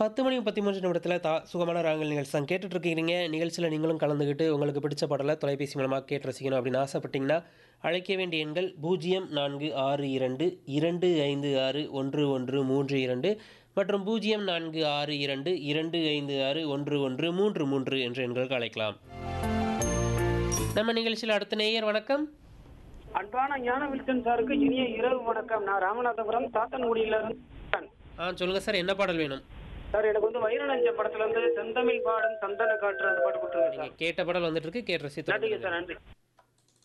10 மணி 13 நிமிடத்துல தா சுகமான ராகங்கள் நிகழ்ச்சி தான் கேட்டுட்டு இருக்கீங்க. நிகழ்ச்சியில நீங்களும் கலந்துக்கிட்டு உங்களுக்கு பிடிச்ச பாடல தொலைபேசி மூலமா கேட்டு ரசிக்கணும் அப்படின்னு ஆசைப்பட்டீங்கன்னா, அழைக்க வேண்டிய எண்கள் 0462 256 1132 மற்றும் 0462 256 1133 என்ற எண்களுக்கு அழைக்கலாம். நம்ம நிகழ்ச்சியில அடுத்த நேயர் வணக்கம். அன்பான ஞான வில்சன் சாருக்கு இனிய இரவு வணக்கம் நான் ராமநாதபுரம் சாத்தன்குடியில இருந்து ஆ சொல்லுங்க சார் என்ன பாடல் வேணும்? சார் எனக்கு வந்து வைரநஞ்ச படத்துல இருந்து செந்தமிழ் பாடும் சந்தன காற்று அந்த பாட்டு கொடுத்துருங்க நீங்க சார் கேட்ட பாடல் வந்துட்டு இருக்கு கேட்டு ரசித்து நன்றிங்க சார் நன்றி